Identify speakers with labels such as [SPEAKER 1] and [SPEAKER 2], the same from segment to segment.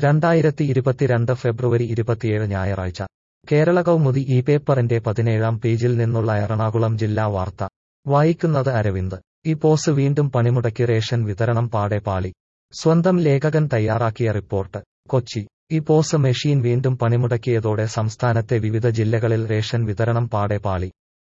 [SPEAKER 1] രണ്ടായിരത്തി ഇരുപത്തിരണ്ട് ഫെബ്രുവരി ഇരുപത്തിയേഴ് ഞായറാഴ്ച കേരള കൗമുദി ഈ പേപ്പറിന്റെ പതിനേഴാം പേജിൽ നിന്നുള്ള എറണാകുളം ജില്ലാ വാർത്ത വായിക്കുന്നത് അരവിന്ദ് ഈ പോസ് വീണ്ടും പണിമുടക്കി റേഷൻ വിതരണം പാടെ പാളി സ്വന്തം ലേഖകൻ തയ്യാറാക്കിയ റിപ്പോർട്ട് കൊച്ചി ഈ പോസ് മെഷീൻ വീണ്ടും പണിമുടക്കിയതോടെ സംസ്ഥാനത്തെ വിവിധ ജില്ലകളിൽ റേഷൻ വിതരണം പാടെ പാളി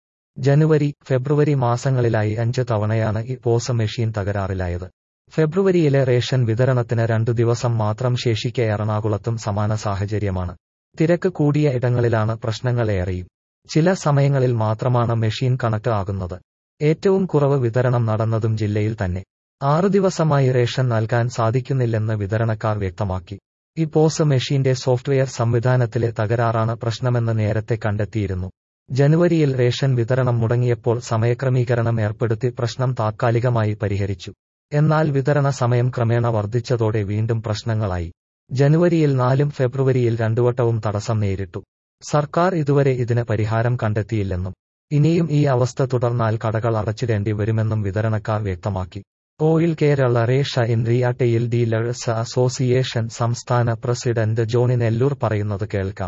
[SPEAKER 1] ജനുവരി ഫെബ്രുവരി മാസങ്ങളിലായി അഞ്ച് തവണയാണ് ഈ പോസ് മെഷീൻ തകരാറിലായത് ഫെബ്രുവരിയിലെ റേഷൻ വിതരണത്തിന് രണ്ടു ദിവസം മാത്രം ശേഷിക്കെ എറണാകുളത്തും സമാന സാഹചര്യമാണ് തിരക്ക് കൂടിയ ഇടങ്ങളിലാണ് പ്രശ്നങ്ങൾ ഏറെയും ചില സമയങ്ങളിൽ മാത്രമാണ് മെഷീൻ കണക്ട് ആകുന്നത് ഏറ്റവും കുറവ് വിതരണം നടന്നതും ജില്ലയിൽ തന്നെ ആറു ദിവസമായി റേഷൻ നൽകാൻ സാധിക്കുന്നില്ലെന്ന് വിതരണക്കാർ വ്യക്തമാക്കി ഈ പോസ് മെഷീന്റെ സോഫ്റ്റ്വെയർ സംവിധാനത്തിലെ തകരാറാണ് പ്രശ്നമെന്ന് നേരത്തെ കണ്ടെത്തിയിരുന്നു ജനുവരിയിൽ റേഷൻ വിതരണം മുടങ്ങിയപ്പോൾ സമയക്രമീകരണം ഏർപ്പെടുത്തി പ്രശ്നം താത്കാലികമായി പരിഹരിച്ചു എന്നാൽ വിതരണ സമയം ക്രമേണ വർദ്ധിച്ചതോടെ വീണ്ടും പ്രശ്നങ്ങളായി ജനുവരിയിൽ നാലും ഫെബ്രുവരിയിൽ രണ്ടുവട്ടവും തടസ്സം നേരിട്ടു സർക്കാർ ഇതുവരെ ഇതിന് പരിഹാരം കണ്ടെത്തിയില്ലെന്നും ഇനിയും ഈ അവസ്ഥ തുടർന്നാൽ കടകൾ അടച്ചിടേണ്ടി വരുമെന്നും വിതരണക്കാർ വ്യക്തമാക്കി ഓയിൽ കേരള റേഷ ഇൻ റിയാട്ടയിൽ ഡീലേഴ്സ് അസോസിയേഷൻ സംസ്ഥാന പ്രസിഡന്റ് ജോണി നെല്ലൂർ പറയുന്നത് കേൾക്കാം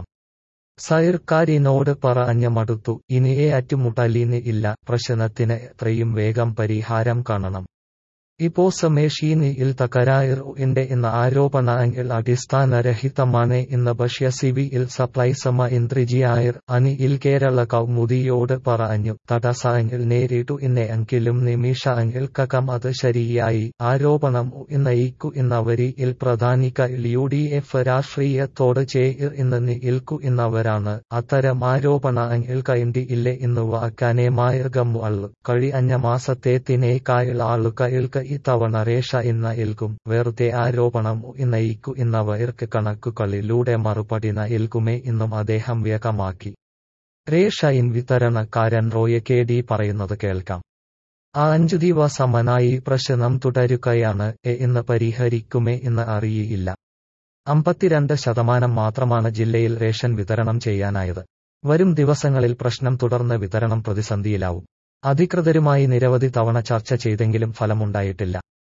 [SPEAKER 1] സർക്കാരിനോട് പറഞ്ഞ മടുത്തു ഇനിയെ അറ്റുമുട്ടലിന് ഇല്ല പ്രശ്നത്തിന് എത്രയും വേഗം പരിഹാരം കാണണം ഇപ്പോസ് മെഷീനിൽ തകരാറുണ്ട് എന്ന ആരോപണങ്ങൾ അടിസ്ഥാനരഹിതമാണ് എന്ന് ഭക്ഷ്യ സിവിൽ സപ്ലൈസ് മന്ത്രിജിയായർ അനിൽ കേരള കൗമുദിയോട് പറഞ്ഞു തടസ്സങ്ങൾ നേരിട്ടു എന്നെങ്കിലും നിമിഷങ്ങൾക്കകം അത് ശരിയായി ആരോപണം ഉന്നയിക്കു എന്നവരിൽ പ്രധാനികൾ യു ഡി എഫ് രാഷ്ട്രീയത്തോട് ചേർ എന്ന് നിൽക്കു എന്നവരാണ് അത്തരം ആരോപണങ്ങൾ കണ്ടില്ല എന്ന് വാക്കാനെ മാർഗമുള്ളു കഴിഞ്ഞ മാസത്തേത്തിനേക്കാൾ ആളുകൾക്ക് ഇത്തവണ റേഷ എന്ന ഏൽക്കും വെറുതെ ആരോപണം ഉന്നയിക്കു എന്നവർക്ക് കണക്കുകളിലൂടെ മറുപടി നൽകുമേ എന്നും അദ്ദേഹം വ്യക്തമാക്കി റേഷ ഇൻ വിതരണക്കാരൻ റോയ കെ ഡി പറയുന്നത് കേൾക്കാം ആ അഞ്ചു ദിവസമനായി പ്രശ്നം തുടരുകയാണ് എന്ന് പരിഹരിക്കുമേ എന്ന് അറിയില്ല അമ്പത്തിരണ്ട് ശതമാനം മാത്രമാണ് ജില്ലയിൽ റേഷൻ വിതരണം ചെയ്യാനായത് വരും ദിവസങ്ങളിൽ പ്രശ്നം തുടർന്ന് വിതരണം പ്രതിസന്ധിയിലാവും അധികൃതരുമായി നിരവധി തവണ ചർച്ച ചെയ്തെങ്കിലും ഫലമുണ്ടായിട്ടില്ല